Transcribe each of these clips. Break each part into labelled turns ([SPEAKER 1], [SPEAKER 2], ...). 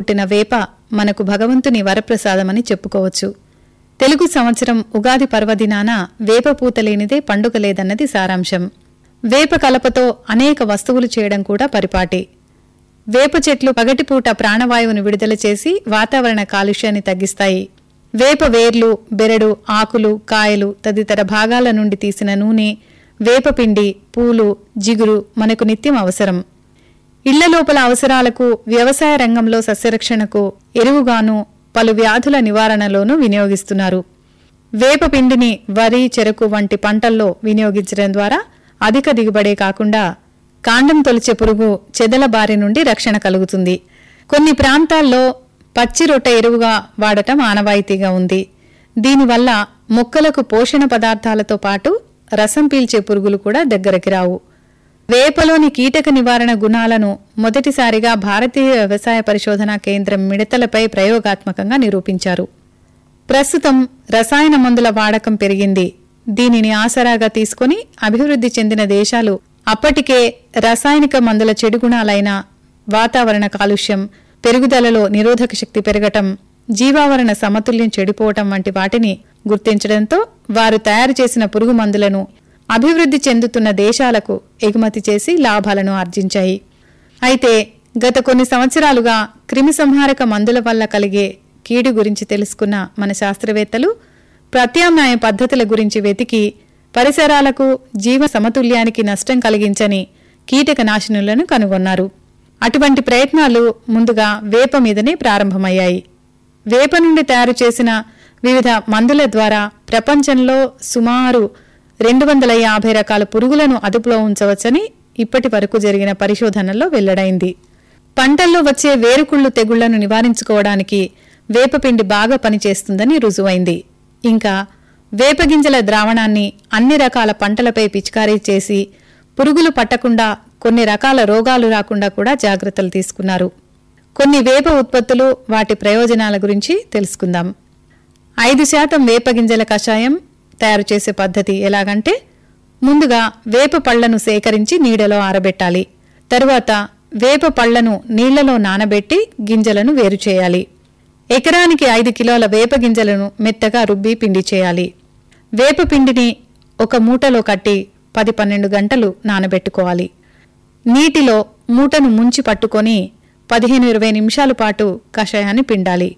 [SPEAKER 1] పుట్టిన వేప మనకు భగవంతుని వరప్రసాదమని చెప్పుకోవచ్చు తెలుగు సంవత్సరం ఉగాది పర్వదినాన వేప పూత లేనిదే పండుగ లేదన్నది సారాంశం వేప కలపతో అనేక వస్తువులు చేయడం కూడా పరిపాటి వేప చెట్లు పగటిపూట ప్రాణవాయువును విడుదల చేసి వాతావరణ కాలుష్యాన్ని తగ్గిస్తాయి వేప వేర్లు బెరడు ఆకులు కాయలు తదితర భాగాల నుండి తీసిన నూనె వేపపిండి పూలు జిగురు మనకు నిత్యం అవసరం ఇళ్ల లోపల అవసరాలకు వ్యవసాయ రంగంలో సస్యరక్షణకు ఎరువుగాను పలు వ్యాధుల నివారణలోనూ వినియోగిస్తున్నారు వేప పిండిని వరి చెరకు వంటి పంటల్లో వినియోగించడం ద్వారా అధిక దిగుబడే కాకుండా కాండం తొలిచే పురుగు చెదల బారి నుండి రక్షణ కలుగుతుంది కొన్ని ప్రాంతాల్లో పచ్చి రొట్టె ఎరువుగా వాడటం ఆనవాయితీగా ఉంది దీనివల్ల మొక్కలకు పోషణ పదార్థాలతో పాటు రసం పీల్చే పురుగులు కూడా దగ్గరికి రావు వేపలోని కీటక నివారణ గుణాలను మొదటిసారిగా భారతీయ వ్యవసాయ పరిశోధనా కేంద్రం మిడతలపై ప్రయోగాత్మకంగా నిరూపించారు ప్రస్తుతం రసాయన మందుల వాడకం పెరిగింది దీనిని ఆసరాగా తీసుకుని అభివృద్ధి చెందిన దేశాలు అప్పటికే రసాయనిక మందుల చెడు గుణాలైన వాతావరణ కాలుష్యం పెరుగుదలలో నిరోధక శక్తి పెరగటం జీవావరణ సమతుల్యం చెడిపోవటం వంటి వాటిని గుర్తించడంతో వారు తయారు చేసిన పురుగు మందులను అభివృద్ధి చెందుతున్న దేశాలకు ఎగుమతి చేసి లాభాలను ఆర్జించాయి అయితే గత కొన్ని సంవత్సరాలుగా క్రిమిసంహారక మందుల వల్ల కలిగే కీడు గురించి తెలుసుకున్న మన శాస్త్రవేత్తలు ప్రత్యామ్నాయ పద్ధతుల గురించి వెతికి పరిసరాలకు జీవ సమతుల్యానికి నష్టం కలిగించని కీటకనాశనులను కనుగొన్నారు అటువంటి ప్రయత్నాలు ముందుగా వేప మీదనే ప్రారంభమయ్యాయి వేప నుండి తయారు చేసిన వివిధ మందుల ద్వారా ప్రపంచంలో సుమారు రెండు వందల యాభై రకాల పురుగులను అదుపులో ఉంచవచ్చని ఇప్పటి వరకు జరిగిన పరిశోధనల్లో వెల్లడైంది పంటల్లో వచ్చే వేరుకుళ్ళు తెగుళ్లను నివారించుకోవడానికి వేపపిండి బాగా పనిచేస్తుందని రుజువైంది ఇంకా వేపగింజల ద్రావణాన్ని అన్ని రకాల పంటలపై పిచికారీ చేసి పురుగులు పట్టకుండా కొన్ని రకాల రోగాలు రాకుండా కూడా జాగ్రత్తలు తీసుకున్నారు కొన్ని వేప ఉత్పత్తులు వాటి ప్రయోజనాల గురించి తెలుసుకుందాం ఐదు శాతం వేప గింజల కషాయం తయారు చేసే పద్ధతి ఎలాగంటే ముందుగా వేప పళ్లను సేకరించి నీడలో ఆరబెట్టాలి తరువాత వేప పళ్లను నీళ్లలో నానబెట్టి గింజలను వేరు చేయాలి ఎకరానికి ఐదు కిలోల వేప గింజలను మెత్తగా రుబ్బి పిండి చేయాలి వేప పిండిని ఒక మూటలో కట్టి పది పన్నెండు గంటలు నానబెట్టుకోవాలి నీటిలో మూటను ముంచి పట్టుకొని పదిహేను ఇరవై నిమిషాల పాటు కషాయాన్ని పిండాలి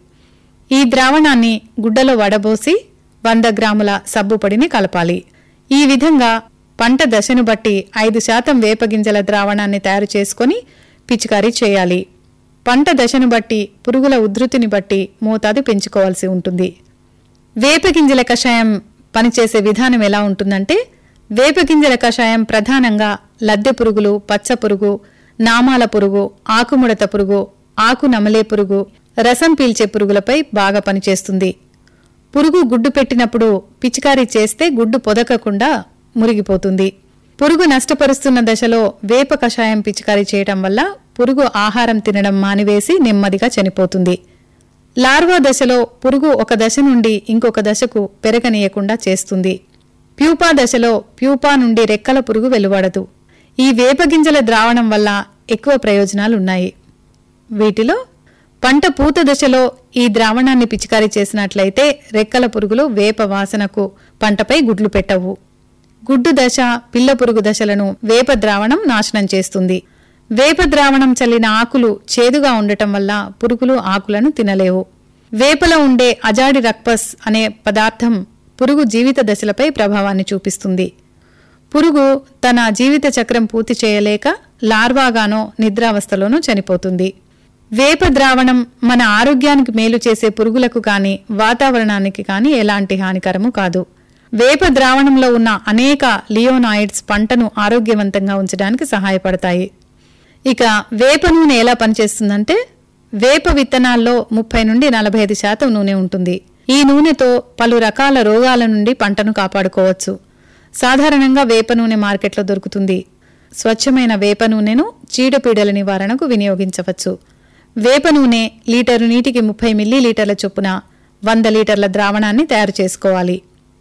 [SPEAKER 1] ఈ ద్రావణాన్ని గుడ్డలో వడబోసి వంద గ్రాముల సబ్బు పొడిని కలపాలి ఈ విధంగా పంట దశను బట్టి ఐదు శాతం వేపగింజల ద్రావణాన్ని తయారు చేసుకొని పిచికారీ చేయాలి పంట దశను బట్టి పురుగుల ఉధృతిని బట్టి మోతాదు పెంచుకోవాల్సి ఉంటుంది వేపగింజల కషాయం పనిచేసే విధానం ఎలా ఉంటుందంటే వేపగింజల కషాయం ప్రధానంగా లద్దె పురుగులు పచ్చ పురుగు నామాల పురుగు ఆకుముడత పురుగు ఆకు నమలే పురుగు రసం పీల్చే పురుగులపై బాగా పనిచేస్తుంది పురుగు గుడ్డు పెట్టినప్పుడు పిచికారీ చేస్తే గుడ్డు పొదకకుండా మురిగిపోతుంది పురుగు నష్టపరుస్తున్న దశలో వేప కషాయం పిచికారీ చేయటం వల్ల పురుగు ఆహారం తినడం మానివేసి నెమ్మదిగా చనిపోతుంది లార్వా దశలో పురుగు ఒక దశ నుండి ఇంకొక దశకు పెరగనీయకుండా చేస్తుంది ప్యూపా దశలో ప్యూపా నుండి రెక్కల పురుగు వెలువడదు ఈ వేపగింజల ద్రావణం వల్ల ఎక్కువ ప్రయోజనాలున్నాయి వీటిలో పంట పూత దశలో ఈ ద్రావణాన్ని పిచికారీ చేసినట్లయితే రెక్కల పురుగులు వేప వాసనకు పంటపై గుడ్లు పెట్టవు గుడ్డు దశ పిల్ల పురుగు దశలను వేప ద్రావణం నాశనం చేస్తుంది వేప ద్రావణం చల్లిన ఆకులు చేదుగా ఉండటం వల్ల పురుగులు ఆకులను తినలేవు వేపలో ఉండే అజాడి రక్పస్ అనే పదార్థం పురుగు జీవిత దశలపై ప్రభావాన్ని చూపిస్తుంది పురుగు తన జీవిత చక్రం పూర్తి చేయలేక లార్వాగానో నిద్రావస్థలోనో చనిపోతుంది వేప ద్రావణం మన ఆరోగ్యానికి మేలు చేసే పురుగులకు కాని వాతావరణానికి కాని ఎలాంటి హానికరము కాదు వేప ద్రావణంలో ఉన్న అనేక లియోనాయిడ్స్ పంటను ఆరోగ్యవంతంగా ఉంచడానికి సహాయపడతాయి ఇక వేప నూనె ఎలా పనిచేస్తుందంటే వేప విత్తనాల్లో ముప్పై నుండి నలభై ఐదు శాతం నూనె ఉంటుంది ఈ నూనెతో పలు రకాల రోగాల నుండి పంటను కాపాడుకోవచ్చు సాధారణంగా వేప నూనె మార్కెట్లో దొరుకుతుంది స్వచ్ఛమైన వేప నూనెను చీడపీడల నివారణకు వినియోగించవచ్చు వేప నూనె లీటరు నీటికి ముప్పై మిల్లీ లీటర్ల చొప్పున వంద లీటర్ల ద్రావణాన్ని తయారు చేసుకోవాలి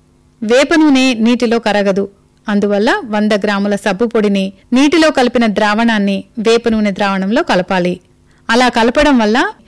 [SPEAKER 1] వేప నూనె నీటిలో కరగదు అందువల్ల వంద గ్రాముల సబ్బు పొడిని నీటిలో కలిపిన ద్రావణాన్ని వేప నూనె ద్రావణంలో కలపాలి అలా కలపడం వల్ల